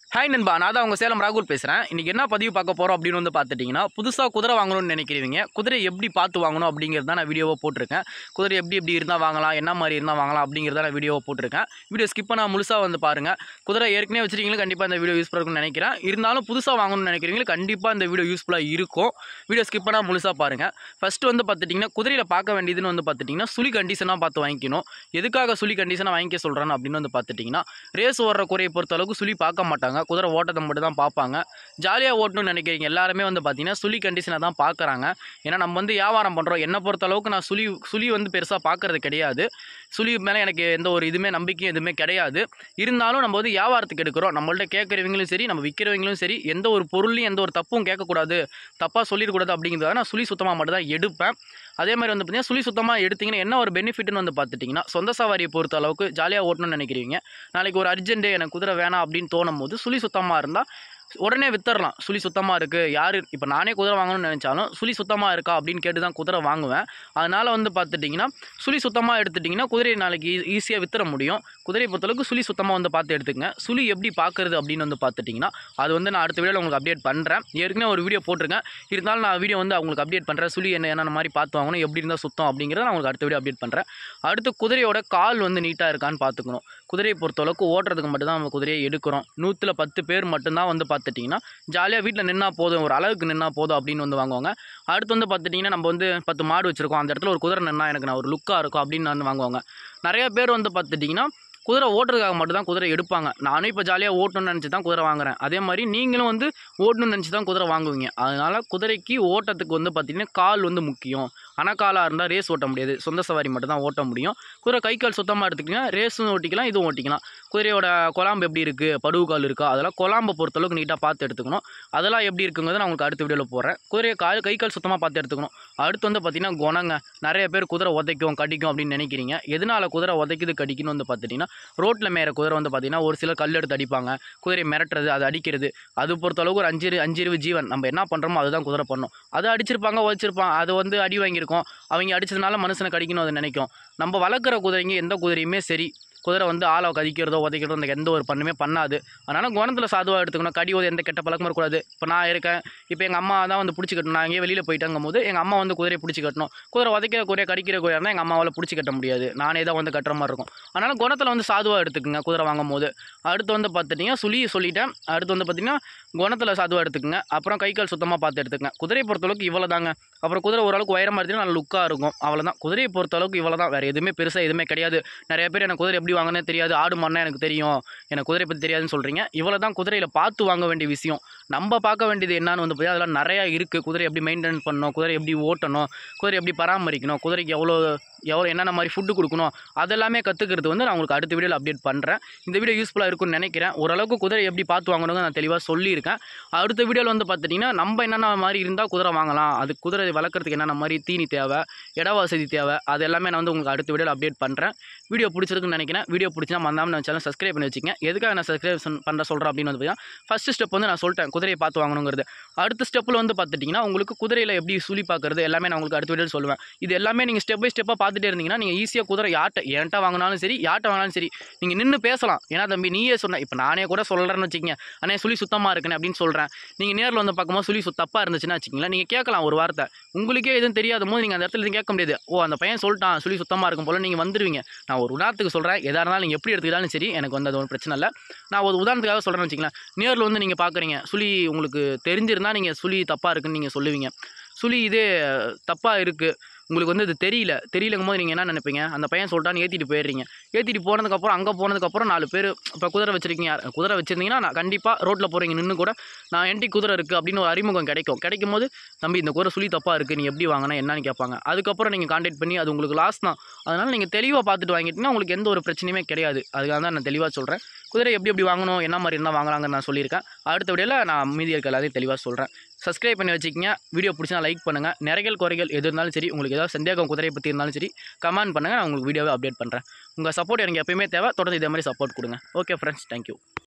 hi நண்பா நான் தான் உங்கள் சேலம் ராகுல் பேசுகிறேன் இன்றைக்கி என்ன பதிவு பார்க்க போகிறோம் அப்படின்னு வந்து பார்த்துட்டிங்கன்னா புதுசாக குதிரை வாங்கணும்னு நினைக்கிறீங்க குதிரை எப்படி பார்த்து வாங்கணும் அப்படிங்கிறது தான் நான் வீடியோவை போட்டிருக்கேன் குதிரை எப்படி எப்படி இருந்தால் வாங்கலாம் என்ன மாதிரி இருந்தால் வாங்கலாம் அப்படிங்கிறத நான் வீடியோவை போட்டிருக்கேன் வீடியோ ஸ்கிப் பண்ணால் முழுசாக வந்து பாருங்கள் குதிரை ஏற்கனவே வச்சிருக்கீங்களா கண்டிப்பாக இந்த வீடியோ யூஸ்ஃபுல்லாக இருக்கும்னு நினைக்கிறேன் இருந்தாலும் புதுசாக வாங்கணும்னு நினைக்கிறீங்களுக்கு கண்டிப்பாக இந்த வீடியோ யூஸ்ஃபுல்லாக இருக்கும் வீடியோ ஸ்கிப் பண்ணால் முழுசாக பாருங்கள் ஃபஸ்ட்டு வந்து பார்த்துட்டிங்கன்னா குதிரையில் பார்க்க வேண்டியதுன்னு வந்து பார்த்துட்டிங்கன்னா சுழி கண்டிஷனாக பார்த்து வாங்கிக்கணும் எதுக்காக சுழி கண்டிஷனாக வாங்கிக்க சொல்கிறேன்னு அப்படின்னு வந்து பார்த்துட்டிங்கன்னா ரேஸ் ஓடுற குறையை பொறுத்த அளவுக்கு சுழி பார்க்க மாட்டாங்க குதிரை ஓட்டத்தை மட்டும் தான் பார்ப்பாங்க ஜாலியாக ஓட்டணும்னு நினைக்கிறீங்க எல்லாருமே வந்து பார்த்தீங்கன்னா சுழி கண்டிஷனை தான் பார்க்குறாங்க ஏன்னா நம்ம வந்து வியாபாரம் பண்ணுறோம் என்னை பொறுத்த அளவுக்கு நான் சுழி சுழி வந்து பெருசாக பார்க்கறது கிடையாது சுழி மேலே எனக்கு எந்த ஒரு இதுவுமே நம்பிக்கையும் எதுவுமே கிடையாது இருந்தாலும் நம்ம வந்து வியாபாரத்துக்கு எடுக்கிறோம் நம்மள்ட்ட கேட்குறவங்களும் சரி நம்ம விற்கிறவங்களும் சரி எந்த ஒரு பொருளையும் எந்த ஒரு தப்பும் கேட்கக்கூடாது தப்பாக சொல்லிடக்கூடாது அப்படிங்கிறதுக்காக நான் சுழி சுத்தமாக மட்டும் தான் எடுப்பேன் அதே மாதிரி வந்து பார்த்தீங்கன்னா சுழி சுத்தமாக எடுத்தீங்கன்னா என்ன ஒரு பெனிஃபிட்னு வந்து பார்த்துட்டிங்கன்னா சொந்த சவாரியை பொறுத்த அளவுக்கு ஜாலியாக ஓட்டணும்னு நினைக்கிறீங்க நாளைக்கு ஒரு அர்ஜென்ட்டு எனக்கு குதிரை வேணாம் அப்படின்னு தோணும் போது சுழி சுத்தமாக இருந்தால் உடனே வித்தரலாம் சுழி சுத்தமாக இருக்குது யார் இப்போ நானே குதிரை வாங்கணும்னு நினச்சாலும் சுழி சுத்தமாக இருக்கா அப்படின்னு கேட்டு தான் குதிரை வாங்குவேன் அதனால் வந்து பார்த்துட்டிங்கன்னா சுழி சுத்தமாக எடுத்துட்டிங்கன்னா குதிரையை நாளைக்கு ஈஸியாக வித்தர முடியும் குதிரையை பொறுத்தளவுக்கு சுழி சுத்தமாக வந்து பார்த்து எடுத்துக்கங்க சுழி எப்படி பார்க்குறது அப்படின்னு வந்து பார்த்துட்டிங்கன்னா அது வந்து நான் அடுத்த வீடியோவில் உங்களுக்கு அப்டேட் பண்ணுறேன் ஏற்கனவே ஒரு வீடியோ போட்டிருக்கேன் இருந்தாலும் நான் வீடியோ வந்து உங்களுக்கு அப்டேட் பண்ணுறேன் சுழி என்ன என்னென்ன மாதிரி பார்த்து வாங்கணும் எப்படி இருந்தால் சுத்தம் அப்படிங்கிறத நான் உங்களுக்கு அடுத்த வீடியோ அப்டேட் பண்ணுறேன் அடுத்து குதிரையோட கால் வந்து நீட்டாக இருக்கான்னு பார்த்துக்கணும் குதிரையை பொறுத்தளவுக்கு ஓட்டுறதுக்கு மட்டும் தான் நம்ம குதிரையை எடுக்கிறோம் நூற்றில் பத்து பேர் மட்டும்தான் வந்து பார்த்துட்டிங்கன்னா ஜாலியாக வீட்டில் நின்னா போதும் ஒரு அளவுக்கு நின்னா போதும் அப்படின்னு வந்து வாங்குவாங்க அடுத்து வந்து பார்த்துட்டிங்கன்னா நம்ம வந்து பத்து மாடு வச்சுருக்கோம் அந்த இடத்துல ஒரு குதிரை நின்னா எனக்கு நான் ஒரு லுக்காக இருக்கும் அப்படின்னு வந்து வாங்குவாங்க நிறைய பேர் வந்து பார்த்துட்டிங்கன்னா குதிரை ஓட்டுறதுக்காக மட்டும் தான் குதிரை எடுப்பாங்க நானும் இப்போ ஜாலியாக ஓட்டணும்னு நினச்சி தான் குதிரை வாங்குறேன் அதே மாதிரி நீங்களும் வந்து ஓட்டணும்னு நினச்சி தான் குதிரை வாங்குவீங்க அதனால் குதிரைக்கு ஓட்டத்துக்கு வந்து பார்த்திங்கன்னா கால் வந்து முக்கியம் அனக்காலாக இருந்தால் ரேஸ் ஓட்ட முடியாது சொந்த சவாரி மட்டும் தான் ஓட்ட முடியும் குதிரை கை கால் சுத்தமாக எடுத்துக்கிட்டிங்கன்னா ரேஸும் ஓட்டிக்கலாம் இதுவும் ஓட்டிக்கலாம் குதிரையோட குழாம்பு எப்படி இருக்குது படுவு கால் இருக்கா அதெல்லாம் குழாம்பை பொறுத்தளவுக்கு நீட்டாக பார்த்து எடுத்துக்கணும் அதெல்லாம் எப்படி இருக்குங்கிறத நான் உங்களுக்கு அடுத்த வீடியோவில் போடுறேன் குதிரையை கால் கை கால் சுத்தமாக பார்த்து எடுத்துக்கணும் அடுத்து வந்து பார்த்திங்கன்னா குணங்க நிறைய பேர் குதிரை உதைக்கும் கடிக்கும் அப்படின்னு நினைக்கிறீங்க எதனால குதிரை உதைக்குது கடிக்குன்னு வந்து பார்த்துட்டிங்கன்னா ரோட்டில் மேற குதிரை வந்து பார்த்திங்கன்னா ஒரு சிலர் கல் எடுத்து அடிப்பாங்க குதிரையை மிரட்டுறது அது அடிக்கிறது அது பொறுத்த அளவுக்கு ஒரு அஞ்சு அஞ்சிருவு ஜீவன் நம்ம என்ன பண்ணுறோமோ அதுதான் குதிரை பண்ணும் அதை அடிச்சிருப்பாங்க உதச்சிருப்பாங்க அது வந்து அடி வாங்கியிருக்கோம் அவங்க அடிச்சதுனால மனுஷனை கடிக்கணும் அதை நினைக்கும் நம்ம வளர்க்குற குதிரைங்க எந்த குதிரையுமே சரி குதிரை வந்து ஆளை கதிக்கிறதோ உதைக்கிறதோ அந்த எந்த ஒரு பண்ணுமே பண்ணாது அதனால் குணத்தில் சாதுவாக எடுத்துக்கணும் கடி உதை எந்த கெட்ட பழக்கமும் இருக்கக்கூடாது இப்போ நான் இருக்கேன் இப்போ எங்கள் அம்மா தான் வந்து பிடிச்சி கட்டணும் நான் எங்கேயே வெளியில் போயிட்டாங்கும் போது எங்கள் அம்மா வந்து குதிரையை பிடிச்சி கட்டணும் குதிரை உதைக்கிற குதிரை கடிக்கிற குதிரை இருந்தால் எங்கள் அம்மாவால் பிடிச்சி கட்ட முடியாது நானே தான் வந்து கட்டுற மாதிரி இருக்கும் அதனால் குணத்தில் வந்து சாதுவாக எடுத்துக்கங்க குதிரை வாங்கும் போது அடுத்து வந்து பார்த்துட்டிங்கன்னா சுழி சொல்லிட்டேன் அடுத்து வந்து பார்த்திங்கன்னா குணத்தில் சாதுவாக எடுத்துக்கங்க அப்புறம் கை கால் சுத்தமாக பார்த்து எடுத்துக்கங்க குதிரையை பொறுத்தளவுக்கு இவ்வளோ தாங்க அப்புறம் குதிரை ஓரளவுக்கு உயரமாக இருந்துச்சுன்னா நல்ல லுக்காக இருக்கும் அவ்வளோதான் குதிரையை பொறுத்தளவுக்கு இவ்வளோ தான் வேறு எதுவுமே பெருசாக எதுவுமே கிடையாது நிறைய பேர் எனக்கு குதிரை எப்படி வாங்கினே தெரியாது ஆடு மாடுனா எனக்கு தெரியும் எனக்கு குதிரை பற்றி தெரியாதுன்னு சொல்கிறீங்க இவ்வளோ தான் குதிரையில் பார்த்து வாங்க வேண்டிய விஷயம் நம்ம பார்க்க வேண்டியது என்னன்னு வந்து பார்த்தீங்கன்னா அதெல்லாம் நிறையா இருக்குது குதிரை எப்படி மெயின்டைன் பண்ணணும் குதிரை எப்படி ஓட்டணும் குதிரை எப்படி பராமரிக்கணும் குதிரைக்கு எவ்வளோ எவ்வளோ என்னென்ன மாதிரி ஃபுட்டு கொடுக்கணும் அதெல்லாமே கற்றுக்கிறது வந்து நான் உங்களுக்கு அடுத்த வீடியோவில் அப்டேட் பண்ணுறேன் இந்த வீடியோ யூஸ்ஃபுல்லாக இருக்கும்னு நினைக்கிறேன் ஓரளவுக்கு குதிரை எப்படி பார்த்து வாங்கணுங்க நான் தெளிவாக சொல்லியிருக்கேன் அடுத்த வீடியோவில் வந்து பார்த்துட்டிங்கன்னா நம்ம என்னென்ன மாதிரி இருந்தால் குதிரை வாங்கலாம் அது குதிரை வளர்க்குறதுக்கு என்னென்ன மாதிரி தீனி தேவை இட வசதி தேவை அது எல்லாமே நான் வந்து உங்களுக்கு அடுத்த வீடியோவில் அப்டேட் பண்ணுறேன் வீடியோ பிடிச்சிருக்குன்னு நினைக்கிறேன் வீடியோ பிடிச்சினா மறந்தாமல் நான் சேனல் சப்ஸ்கிரைப் பண்ணி வச்சுங்க எதுக்காக நான் சப்ஸ்கிரைப் பண்ண சொல்கிறேன் அப்படின்னு வந்து பார்த்தீங்கன்னா ஃபஸ்ட்டு ஸ்டெப் வந்து நான் சொல்லிட்டேன் குதிரையை பார்த்து வாங்கணுங்கிறது அடுத்த ஸ்டெப்பில் வந்து பார்த்துட்டிங்கன்னா உங்களுக்கு குதிரையில் எப்படி சுழி பார்க்குறது எல்லாமே நான் உங்களுக்கு அடுத்த வீடியோவில் சொல்லுவேன் இது எல்லாமே நீங்கள் ஸ்டெப் பை ஸ்டெப்பாக பார்த்துட்டே இருந்தீங்கன்னா நீங்கள் ஈஸியாக குதிரை யார்ட்ட என்கிட்ட வாங்கினாலும் சரி யார்ட்ட வாங்கினாலும் சரி நீங்கள் நின்று பேசலாம் ஏன்னா தம்பி நீயே சொன்ன இப்போ நானே கூட சொல்கிறேன்னு வச்சுக்கங்க அண்ணே சுழி சுத்தமாக இருக்குன்னு அப்படின்னு சொல்கிறேன் நீங்கள் நேரில் வந்து பார்க்கும்போது சுழி சு தப்பாக இருந்துச்சுன்னா வச்சுக்கிங்களேன் நீங்கள் கேட்கலாம் ஒரு வார்த்தை உங்களுக்கே எதுவும் தெரியாத போது நீங்கள் அந்த இடத்துல எதுவும் கேட்க முடியாது ஓ அந்த பையன் சொல்லிட்டான் சுழி சுத்தமாக இருக்கும் போல் நீங்கள் வந்துடுவீங்க நான் ஒரு உதாரணத்துக்கு சொல்கிறேன் எதாக இருந்தாலும் நீங்கள் எப்படி எடுத்துக்கிட்டாலும் சரி எனக்கு வந்து அது ஒன்றும் பிரச்சனை இல்லை நான் ஒரு உதாரணத்துக்காக சொல்கிறேன்னு வச்சுக்கலாம் நேரில் வந்து நீங்கள் பார்க்குறீங்க சுழி உங்களுக்கு தெரிஞ்சிருந்தால் நீங்கள் சுழி தப்பாக இருக்குன்னு நீங்கள் சொல்லுவீங்க சுழி இதே தப்பாக இருக்குது உங்களுக்கு வந்து இது தெரியல தெரியலங்கும் போது நீங்கள் என்ன நினைப்பீங்க அந்த பையன் சொல்லிட்டான்னு ஏற்றிட்டு போயிடுறீங்க ஏற்றிட்டு போனதுக்கப்புறம் அங்கே போனதுக்கப்புறம் நாலு பேர் இப்போ குதிரை வச்சிருக்கீங்க குதிரை வச்சிருந்தீங்கன்னா நான் கண்டிப்பாக ரோட்டில் போகிறீங்க நின்று கூட நான் என்டி குதிரை இருக்குது அப்படின்னு ஒரு அறிமுகம் கிடைக்கும் கிடைக்கும் போது தம்பி இந்த குதிரை சுழி தப்பாக இருக்குது நீ எப்படி வாங்கினா என்னன்னு கேட்பாங்க அதுக்கப்புறம் நீங்கள் காண்டாக்ட் பண்ணி அது உங்களுக்கு லாஸ் தான் அதனால் நீங்கள் தெளிவாக பார்த்துட்டு வாங்கிட்டீங்கன்னா உங்களுக்கு எந்த ஒரு பிரச்சனையுமே கிடையாது அதுக்காக தான் நான் தெளிவாக சொல்கிறேன் குதிரை எப்படி எப்படி வாங்கணும் என்ன மாதிரி இருந்தால் வாங்கலாங்கன்னு நான் சொல்லியிருக்கேன் அடுத்த வீடியோவில் நான் மீதி இருக்க எல்லாத்தையும் தெளிவாக சொல்கிறேன் சப்ஸ்கிரைப் பண்ணி வச்சுக்கங்க வீடியோ பிடிச்சா லைக் பண்ணுங்கள் நிறைகள் குறைகள் எது இருந்தாலும் சரி உங்களுக்கு ஏதாவது சந்தேகம் குதிரையை பற்றி இருந்தாலும் சரி கமெண்ட் பண்ணுங்கள் நான் உங்களுக்கு வீடியோவை அப்டேட் பண்ணுறேன் உங்கள் சப்போர்ட் எனக்கு எப்பயுமே தேவை தொடர்ந்து இதே மாதிரி சப்போர்ட் கொடுங்க ஓகே ஃப்ரெண்ட்ஸ் தேங்க்யூ